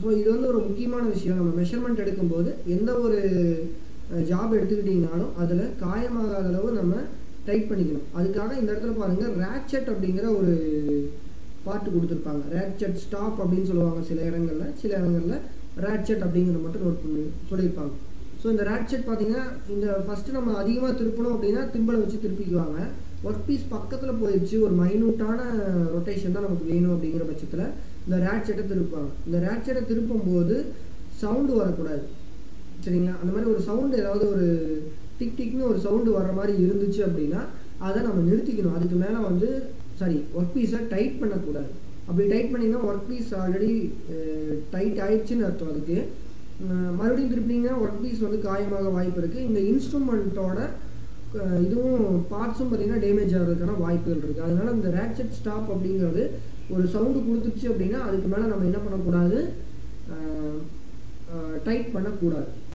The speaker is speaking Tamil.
ஸோ இது வந்து ஒரு முக்கியமான விஷயம் நம்ம மெஷர்மெண்ட் எடுக்கும்போது எந்த ஒரு ஜாப் எடுத்துக்கிட்டிங்கனாலும் அதில் காயமாகாத அளவு நம்ம டைட் பண்ணிக்கணும் அதுக்காக இந்த இடத்துல பாருங்கள் ரேட்செட் அப்படிங்கிற ஒரு பார்ட் கொடுத்துருப்பாங்க ரேட்செட் ஸ்டாப் அப்படின்னு சொல்லுவாங்க சில இடங்களில் சில இடங்களில் ரேட்செட் அப்படிங்கிறத மட்டும் நோட் பண்ணி சொல்லியிருப்பாங்க ஸோ இந்த ரேட்செட் பார்த்தீங்கன்னா இந்த ஃபஸ்ட்டு நம்ம அதிகமாக திருப்பணும் அப்படின்னா திம்பலை வச்சு திருப்பிக்குவாங்க ஒர்க் பீஸ் பக்கத்தில் போயிடுச்சு ஒரு மைனூட்டான ரொட்டேஷன் தான் நமக்கு வேணும் அப்படிங்கிற பட்சத்தில் இந்த ரேட்செட்டை திருப்புவாங்க இந்த ரேட்செட்டை திருப்பும் போது சவுண்டு வரக்கூடாது சரிங்களா அந்த மாதிரி ஒரு சவுண்டு ஏதாவது ஒரு டிக் டிக்னு ஒரு சவுண்டு வர்ற மாதிரி இருந்துச்சு அப்படின்னா அதை நம்ம நிறுத்திக்கணும் அதுக்கு மேலே வந்து சாரி ஒர்க் பீஸை டைட் பண்ணக்கூடாது அப்படி டைட் பண்ணிங்கன்னா ஒர்க் பீஸ் ஆல்ரெடி டைட் ஆயிடுச்சுன்னு அர்த்தம் அதுக்கு மறுபடியும் திருப்பினீங்கன்னா ஒர்க் பீஸ் வந்து காயமாக வாய்ப்பு இருக்குது இந்த இன்ஸ்ட்ருமெண்ட்டோட இதுவும் பார்ட்ஸும் பார்த்தீங்கன்னா டேமேஜ் ஆகிறதுக்கான வாய்ப்புகள் இருக்குது அதனால இந்த ரேட்செட் ஸ்டாப் அப்படிங்கிறது ஒரு சவுண்டு கொடுத்துருச்சு அப்படின்னா அதுக்கு மேலே நம்ம என்ன பண்ணக்கூடாது டைட் பண்ணக்கூடாது